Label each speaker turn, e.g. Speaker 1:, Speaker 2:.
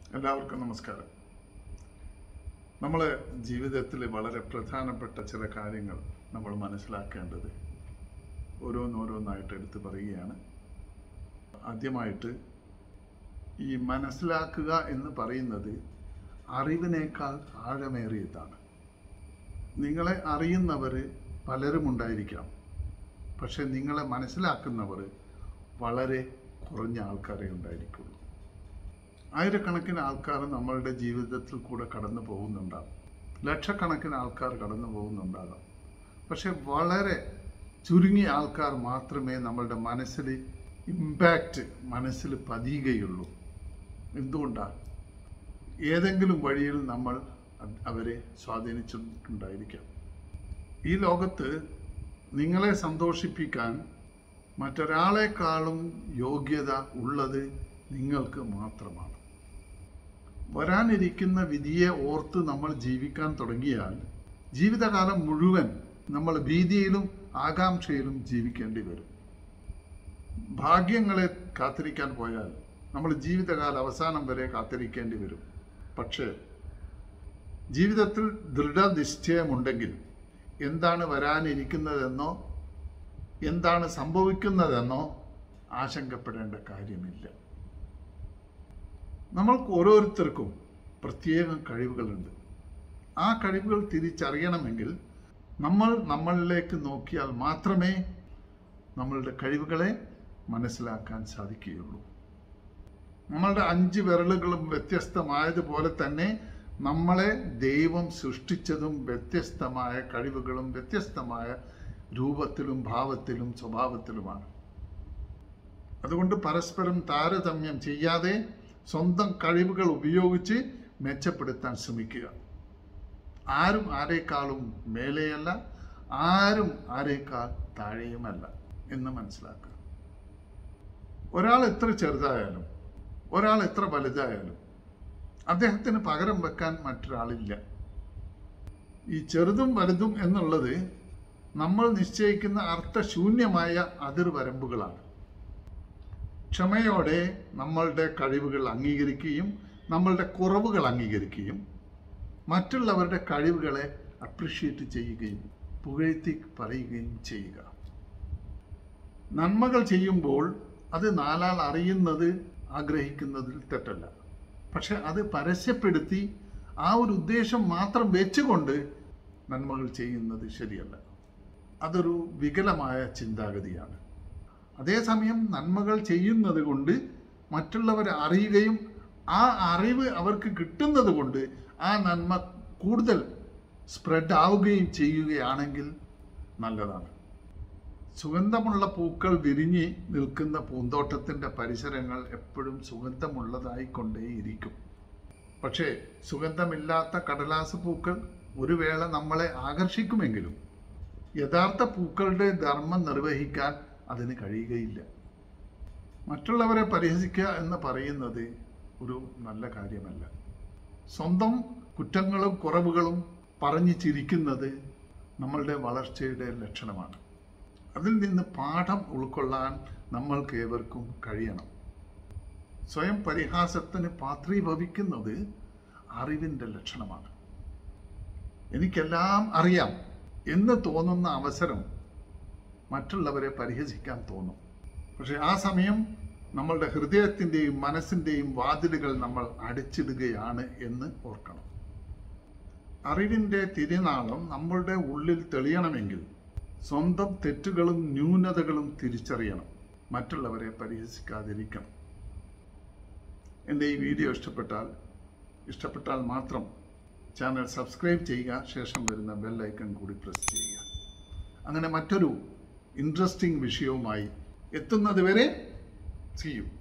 Speaker 1: എല്ലാവർക്കും നമസ്കാരം നമ്മൾ ജീവിതത്തിൽ വളരെ പ്രധാനപ്പെട്ട ചില കാര്യങ്ങൾ നമ്മൾ മനസ്സിലാക്കേണ്ടത് ഓരോന്നോരോന്നായിട്ട് എടുത്ത് പറയുകയാണ് ആദ്യമായിട്ട് ഈ മനസ്സിലാക്കുക എന്ന് പറയുന്നത് അറിവിനേക്കാൾ ആഴമേറിയതാണ് നിങ്ങളെ അറിയുന്നവർ പലരും ഉണ്ടായിരിക്കാം പക്ഷെ നിങ്ങളെ മനസ്സിലാക്കുന്നവർ വളരെ കുറഞ്ഞ ആൾക്കാരെ ഉണ്ടായിരിക്കുള്ളൂ ആയിരക്കണക്കിന് ആൾക്കാർ നമ്മളുടെ ജീവിതത്തിൽ കൂടെ കടന്നു പോകുന്നുണ്ടാകും ലക്ഷക്കണക്കിന് ആൾക്കാർ കടന്നു പോകുന്നുണ്ടാകാം പക്ഷെ വളരെ ചുരുങ്ങിയ ആൾക്കാർ മാത്രമേ നമ്മളുടെ മനസ്സിൽ ഇമ്പാക്റ്റ് മനസ്സിൽ പതിയുകയുള്ളൂ എന്തുകൊണ്ടാണ് ഏതെങ്കിലും വഴിയിൽ നമ്മൾ അ- അവരെ സ്വാധീനിച്ചിട്ടുണ്ടായിരിക്കാം ഈ ലോകത്ത് നിങ്ങളെ സന്തോഷിപ്പിക്കാൻ മറ്റൊരാളെക്കാളും യോഗ്യത ഉള്ളത് നിങ്ങൾക്ക് മാത്രമാണ് വരാനിരിക്കുന്ന വിധിയെ ഓർത്ത് നമ്മൾ ജീവിക്കാൻ തുടങ്ങിയാൽ ജീവിതകാലം മുഴുവൻ നമ്മൾ ഭീതിയിലും ആകാംക്ഷയിലും ജീവിക്കേണ്ടി വരും ഭാഗ്യങ്ങളെ കാത്തിരിക്കാൻ പോയാൽ നമ്മൾ ജീവിതകാല അവസാനം വരെ കാത്തിരിക്കേണ്ടി വരും പക്ഷേ ജീവിതത്തിൽ ദൃഢനിശ്ചയമുണ്ടെങ്കിൽ എന്താണ് വരാനിരിക്കുന്നതെന്നോ എന്താണ് സംഭവിക്കുന്നതെന്നോ ആശങ്കപ്പെടേണ്ട കാര്യമില്ല നമ്മൾക്ക് ഓരോരുത്തർക്കും പ്രത്യേകം കഴിവുകളുണ്ട് ആ കഴിവുകൾ തിരിച്ചറിയണമെങ്കിൽ നമ്മൾ നമ്മളിലേക്ക് നോക്കിയാൽ മാത്രമേ നമ്മളുടെ കഴിവുകളെ മനസ്സിലാക്കാൻ സാധിക്കുകയുള്ളൂ നമ്മളുടെ അഞ്ച് വിരലുകളും വ്യത്യസ്തമായതുപോലെ തന്നെ നമ്മളെ ദൈവം സൃഷ്ടിച്ചതും വ്യത്യസ്തമായ കഴിവുകളും വ്യത്യസ്തമായ രൂപത്തിലും ഭാവത്തിലും സ്വഭാവത്തിലുമാണ് അതുകൊണ്ട് പരസ്പരം താരതമ്യം ചെയ്യാതെ സ്വന്തം കഴിവുകൾ ഉപയോഗിച്ച് മെച്ചപ്പെടുത്താൻ ശ്രമിക്കുക ആരും ആരേക്കാളും മേലെയല്ല ആരും ആരേക്കാൾ താഴെയുമല്ല എന്ന് മനസ്സിലാക്കുക ഒരാൾ എത്ര ചെറുതായാലും ഒരാൾ എത്ര വലുതായാലും അദ്ദേഹത്തിന് പകരം വെക്കാൻ മറ്റൊരാളില്ല ഈ ചെറുതും വലുതും എന്നുള്ളത് നമ്മൾ നിശ്ചയിക്കുന്ന അർത്ഥശൂന്യമായ അതിർവരമ്പുകളാണ് ക്ഷമയോടെ നമ്മളുടെ കഴിവുകൾ അംഗീകരിക്കുകയും നമ്മളുടെ കുറവുകൾ അംഗീകരിക്കുകയും മറ്റുള്ളവരുടെ കഴിവുകളെ അപ്രിഷ്യേറ്റ് ചെയ്യുകയും പുകഴ്ത്തി പറയുകയും ചെയ്യുക നന്മകൾ ചെയ്യുമ്പോൾ അത് നാലാൾ അറിയുന്നത് ആഗ്രഹിക്കുന്നതിൽ തെറ്റല്ല പക്ഷെ അത് പരസ്യപ്പെടുത്തി ആ ഒരു ഉദ്ദേശം മാത്രം വെച്ചുകൊണ്ട് നന്മകൾ ചെയ്യുന്നത് ശരിയല്ല അതൊരു വികലമായ ചിന്താഗതിയാണ് അതേസമയം നന്മകൾ ചെയ്യുന്നത് കൊണ്ട് മറ്റുള്ളവരെ അറിയുകയും ആ അറിവ് അവർക്ക് കിട്ടുന്നത് കൊണ്ട് ആ നന്മ കൂടുതൽ സ്പ്രെഡ് ആവുകയും ചെയ്യുകയാണെങ്കിൽ നല്ലതാണ് സുഗന്ധമുള്ള പൂക്കൾ വിരിഞ്ഞ് നിൽക്കുന്ന പൂന്തോട്ടത്തിൻ്റെ പരിസരങ്ങൾ എപ്പോഴും സുഗന്ധമുള്ളതായിക്കൊണ്ടേയിരിക്കും പക്ഷേ സുഗന്ധമില്ലാത്ത കടലാസ് പൂക്കൾ ഒരു വേള നമ്മളെ ആകർഷിക്കുമെങ്കിലും യഥാർത്ഥ പൂക്കളുടെ ധർമ്മം നിർവഹിക്കാൻ അതിന് കഴിയുകയില്ല മറ്റുള്ളവരെ പരിഹസിക്കുക എന്ന് പറയുന്നത് ഒരു നല്ല കാര്യമല്ല സ്വന്തം കുറ്റങ്ങളും കുറവുകളും പറഞ്ഞു ചിരിക്കുന്നത് നമ്മളുടെ വളർച്ചയുടെ ലക്ഷണമാണ് അതിൽ നിന്ന് പാഠം ഉൾക്കൊള്ളാൻ നമ്മൾക്ക് ഏവർക്കും കഴിയണം സ്വയം പരിഹാസത്തിന് പാത്രീഭവിക്കുന്നത് അറിവിൻ്റെ ലക്ഷണമാണ് എനിക്കെല്ലാം അറിയാം എന്ന് തോന്നുന്ന അവസരം മറ്റുള്ളവരെ പരിഹസിക്കാൻ തോന്നും പക്ഷെ ആ സമയം നമ്മളുടെ ഹൃദയത്തിൻ്റെയും മനസ്സിൻ്റെയും വാതിലുകൾ നമ്മൾ അടച്ചിടുകയാണ് എന്ന് ഓർക്കണം അറിവിൻ്റെ തിരുനാളം നമ്മളുടെ ഉള്ളിൽ തെളിയണമെങ്കിൽ സ്വന്തം തെറ്റുകളും ന്യൂനതകളും തിരിച്ചറിയണം മറ്റുള്ളവരെ പരിഹസിക്കാതിരിക്കണം എൻ്റെ ഈ വീഡിയോ ഇഷ്ടപ്പെട്ടാൽ ഇഷ്ടപ്പെട്ടാൽ മാത്രം ചാനൽ സബ്സ്ക്രൈബ് ചെയ്യുക ശേഷം വരുന്ന ബെൽ ഐക്കൺ കൂടി പ്രസ് ചെയ്യുക അങ്ങനെ മറ്റൊരു ഇൻട്രസ്റ്റിംഗ് വിഷയവുമായി എത്തുന്നത് വരെ ചെയ്യും